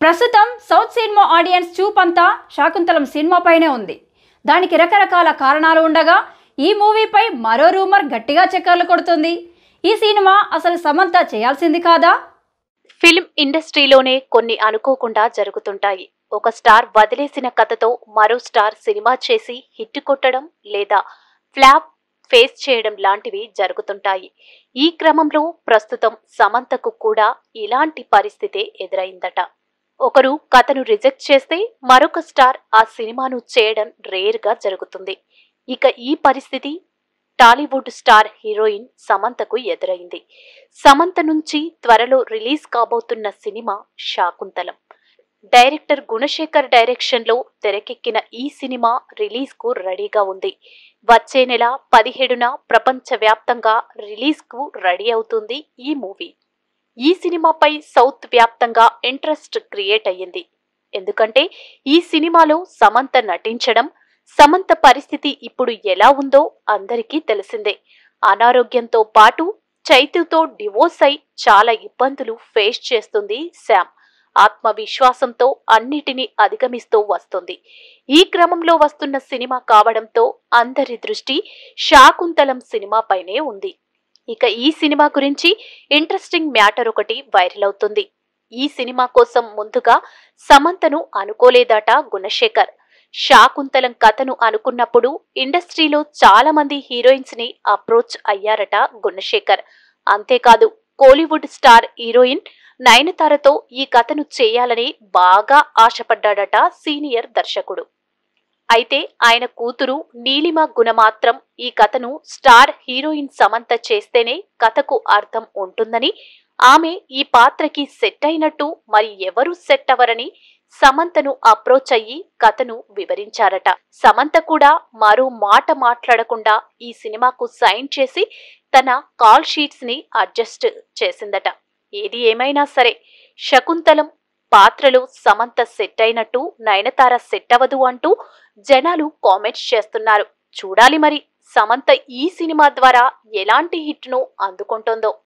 ప్రస్తుతం south cinema audience చూపంతా శాకుంతలం సినిమాపైనే ఉంది దానికి రకరకాల కారణాలు ఉండగా ఈ మూవీపై మరో రూమర్ గట్టిగా చక్కర్లు కొడుతుంది ఈ సినిమా అసలు సమంత చేయాల్సింది కాదా ఫిల్మ్ ఇండస్ట్రీలోనే కొన్ని అనుకోకుండా జరుగుతుంటాయి ఒక స్టార్ వదిలేసిన కథతో మరో స్టార్ సినిమా చేసి హిట్ కొట్టడం లేదా ఫ్లాప్ ఫేస్ చేయడం లాంటివి జరుగుతుంటాయి ఈ క్రమంలో ప్రస్తుతం సమంతకు కూడా ఇలాంటి పరిస్థితే ఎదురైందట ఒకరు కథను రిజెక్ట్ చేస్తే మరొక స్టార్ ఆ సినిమాను చేయడం రేర్గా జరుగుతుంది ఇక ఈ పరిస్థితి టాలీవుడ్ స్టార్ హీరోయిన్ సమంతకు ఎదురైంది సమంత నుంచి త్వరలో రిలీజ్ కాబోతున్న cinema Shaakuntalam director Gunasekhar direction లో తెరకెక్కిన ఈ సినిమా రిలీజ్ కు రెడీగా ఉంది వచ్చే నెల పదిహేడున ప్రపంచ వ్యాప్తంగా రిలీజ్ కు రెడీ అవుతుంది ఈ మూవీ ఈ సినిమాపై సౌత్ వ్యాప్తంగా ఇంట్రెస్ట్ క్రియేట్ అయ్యింది ఎందుకంటే ఈ సినిమాలో సమంత నటించడం సమంత పరిస్థితి ఇప్పుడు ఎలా ఉందో అందరికీ తెలిసిందే అనారోగ్యంతో పాటు చైతుతో డివోర్స్ అయి చాలా ఇబ్బందులు ఫేస్ చేస్తుంది శామ్ ఆత్మవిశ్వాసంతో అన్నిటినీ అధిగమిస్తూ వస్తుంది ఈ క్రమంలో వస్తున్న సినిమా కావడంతో అందరి దృష్టి శాకుంతలం సినిమాపైనే ఉంది ఇక ఈ సినిమా గురించి ఇంట్రెస్టింగ్ మ్యాటర్ ఒకటి వైరల్ అవుతుంది ఈ సినిమా కోసం ముందుగా సమంతను అనుకోలేదట గుణశేఖర్ శాకుంతలం కథను అనుకున్నప్పుడు ఇండస్ట్రీలో చాలా మంది హీరోయిన్స్ ని అప్రోచ్ అయ్యారట గుణశేఖర్ అంతేకాదు కోలీవుడ్ స్టార్ హీరోయిన్ నయనతారతో ఈ కథను చేయాలని బాగా ఆశపడ్డాడట సీనియర్ దర్శకుడు అయితే ఆయన కూతురు నీలిమ గుణ మాత్రం ఈ కథను స్టార్ హీరోయిన్ సమంత చేస్తేనే కథకు అర్థం ఉంటుందని ఆమె ఈ పాత్రకి సెట్ అయినట్టు మరి ఎవరు సెట్ అవ్వరని సమంతను అప్రోచ్ అయ్యి కథను వివరించారట సమంత కూడా మరో మాట మాట్లాడకుండా ఈ సినిమాకు సైన్ చేసి తన కాల్ షీట్స్ ని అడ్జస్ట్ చేసిందట ఏది ఏమైనా సరే శకుంతలం పాత్రలో సమంత సెట్ అయినట్టు నయనతార సెట్ అవ్వదు అంటూ జనాలు కామెంట్స్ చేస్తున్నారు చూడాలి మరి సమంత ఈ సినిమా ద్వారా ఎలాంటి హిట్ను అందుకుంటుందో